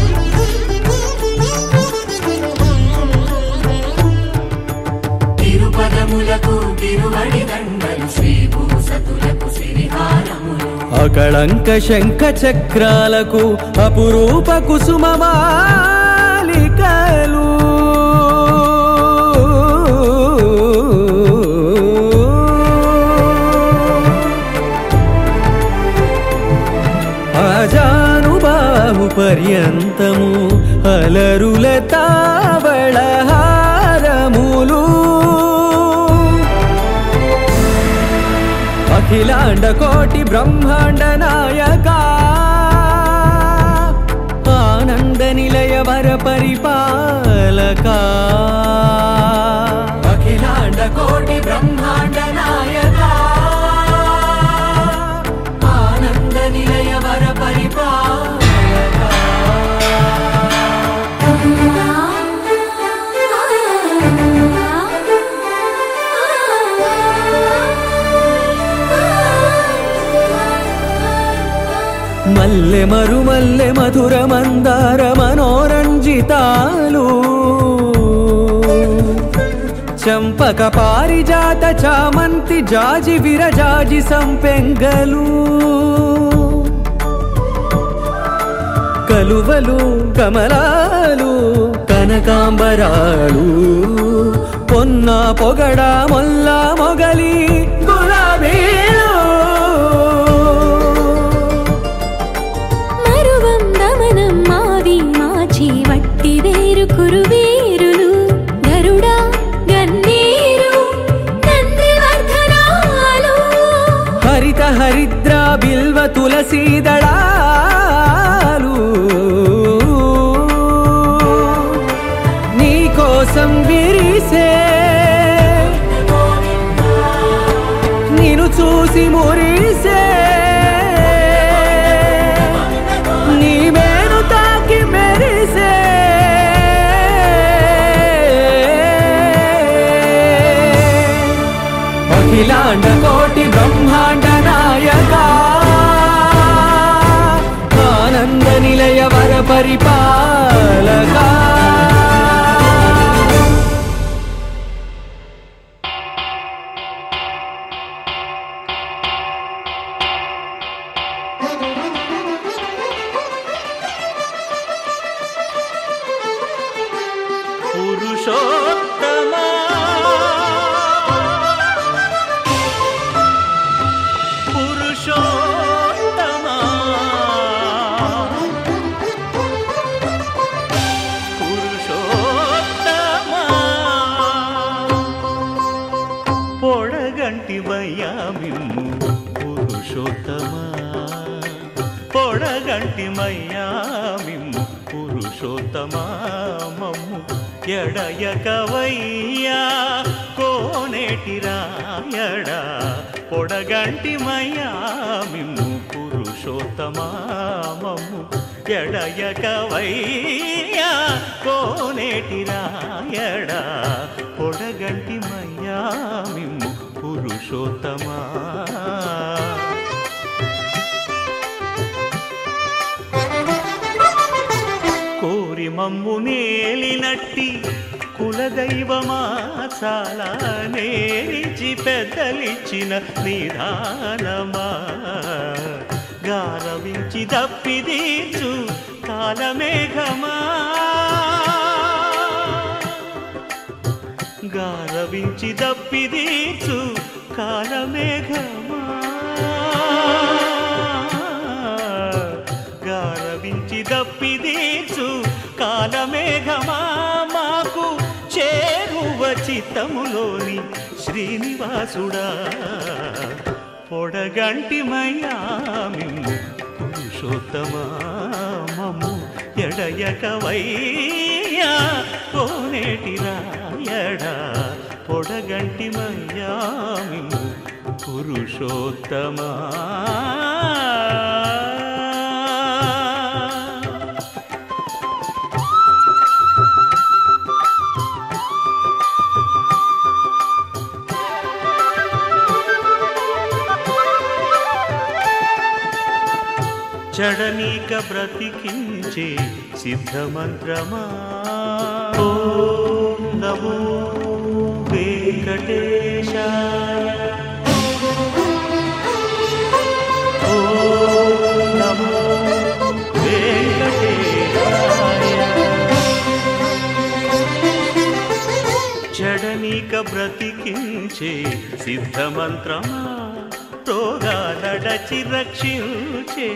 తిరుపదములకు తిరువడి దండలు శ్రీభూసతులకు సిరిహారములు అకళంక శంఖ చక్రాలకు అపురూప కుసుమమాలికలు ఆజానుబాహు పర్యంతము అలరుల తావళహారములు అఖిలాండ కోటి బ్రహ్మాండ నాయక ఆనంద నిలయ వర పరిపాలక అఖిలాండ కోటి బ్రహ్మాండ నాయక ఆనంద నిలయ వర పరిపాలక మల్లె మరుమల్లె మధుర మందార మనోరంజితాలు చంపక పారిజాత చామంతి జాజి విరజాజి సంపెంగలు కలువలు కమలాలు కనకాంబరాలు పొన్న పొగడ మొల్ల మొగలి గులాబీలు మరువం దమనం మావి మాచి వట్టి వేరు కురువేరులు గరుడా గన్నీరు నందివర్ధనాలు హరిత హరిద్ర బిల్వ తులసీ దళాలు నీ కోసం విరిసే నిన్ను చూసి మురిసే నీ మేను తాకి మెరిసే అఖిలాండ కోటి బ్రహ్మాండ నాయక ఆనంద నిలయ వర పరిపాలక పురుషోత్తమా పురుషోత్తమా పురుషోత్తమా పొడగంటి మయ్యామిమ్ము పురుషోత్తమా పొడగంటి మయ్యామిమ్ము పురుషోత్తమా మమ్ము ఎడయకవయ్యా కోనేటి రాయడా పొడగంటి మయ్యామిమ్ము పురుషోత్తమా మమ్ము ఎడయకవయ్యా కోనేటి రాయడా పొడగంటి మయ్యామిమ్ము పురుషోత్తమా కోరి మమ్ము నేలినట్టి కులదైవమా చాలా నేరిచి పెద్దలిచ్చిన నిదానమా గారవించి దప్పిదీర్చు కాలమేఘమా గారవించి దప్పిదీర్చు కాలమేఘమా గారవించి దప్పిదీర్చు కాలమేఘమా మాకు చేరువ చిత్తములోని శ్రీనివాసుడా పొడగంటి మయామిమ్ము పురుషోత్తమా మమ్ము ఎడయకవయ్యా కోనేటి రాయడా పొడగంటి మయామిమ్ము పురుషోత్తమా చెడనీక బ్రతికించే సిద్ధమంత్రమా ఓ నమో వెంకటేశాయ ఓ నమో చెడనీక బ్రతికించే సిద్ధమంత్రమా రోగాలడచి రక్షించే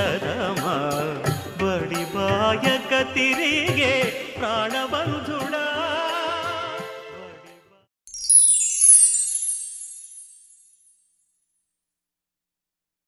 దివ్యౌషధమా బడి బాయక తిరిగే ప్రాణబంధుడా